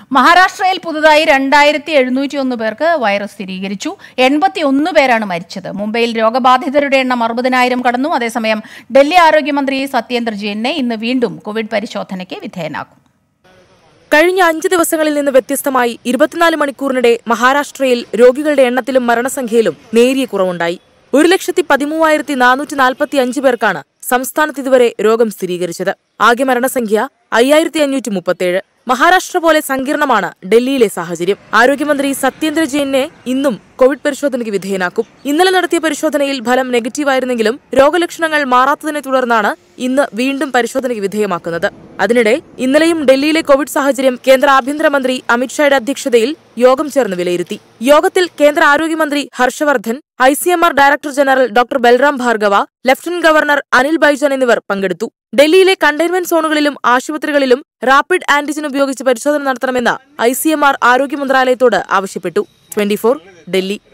മഹാരാഷ്ട്രയിൽ പുതുതായി രണ്ടായിരത്തി എഴുന്നൂറ്റി ഒന്ന് പേർക്ക് വൈറസ് സ്ഥിരീകരിച്ചു എൺപത്തി ഒന്ന് പേരാണ് മരിച്ചത് മുംബൈയിൽ രോഗബാധിതരുടെ എണ്ണം അറുപതിനായിരം കടന്നു അതേസമയം ഡൽഹി ആരോഗ്യമന്ത്രി സത്യേന്ദ്ര ജെയിനെ ഇന്ന് വീണ്ടും കോവിഡ് പരിശോധനയ്ക്ക് വിധേയനാക്കും കഴിഞ്ഞ അഞ്ച് ദിവസങ്ങളിൽ നിന്ന് വ്യത്യസ്തമായി ഇരുപത്തിനാല് മണിക്കൂറിനിടെ മഹാരാഷ്ട്രയിൽ രോഗികളുടെ എണ്ണത്തിലും മരണസംഖ്യയിലും നേരിയ കുറവുണ്ടായി ഒരു ലക്ഷത്തി പതിമൂവായിരത്തി നാനൂറ്റി നാൽപ്പത്തി അഞ്ച് പേർക്കാണ് സംസ്ഥാനത്ത് ഇതുവരെ രോഗം സ്ഥിരീകരിച്ചത് ആകെ മരണസംഖ്യ അയ്യായിരത്തി അഞ്ഞൂറ്റി മുപ്പത്തേഴ് മഹാരാഷ്ട്ര പോലെ സങ്കീർണമാണ് ഡൽഹിയിലെ സാഹചര്യം ആരോഗ്യമന്ത്രി സത്യേന്ദ്ര ജെയിനെ ഇന്നും കോവിഡ് പരിശോധനയ്ക്ക് വിധേയനാക്കും ഇന്നലെ നടത്തിയ പരിശോധനയിൽ ഫലം നെഗറ്റീവായിരുന്നെങ്കിലും രോഗലക്ഷണങ്ങൾ മാറാത്തതിനെ തുടർന്നാണ് ഇന്ന് വീണ്ടും പരിശോധനയ്ക്ക് വിധേയമാക്കുന്നത് അതിനിടെ ഇന്നലെയും ഡൽഹിയിലെ കോവിഡ് സാഹചര്യം കേന്ദ്ര ആഭ്യന്തരമന്ത്രി അമിത്ഷായുടെ അധ്യക്ഷതയിൽ യോഗം ചേർന്ന് വിലയിരുത്തി യോഗത്തിൽ കേന്ദ്ര ആരോഗ്യമന്ത്രി Harshvardhan I C M R director general doctor Balram Bhargava lieutenant governor Anil Baijal എന്നിവർ പങ്കെടുത്തു ഡൽഹിയിലെ കണ്ടെയ്ൻമെന്റ് സോണുകളിലും ആശുപത്രികളിലും റാപ്പിഡ് ആന്റിജൻ ഉപയോഗിച്ച് പരിശോധന നടത്തണമെന്ന് ഐ സി എം ആർ ആരോഗ്യ മന്ത്രാലയത്തോട് ആവശ്യപ്പെട്ടു ട്വന്റി ഡൽഹി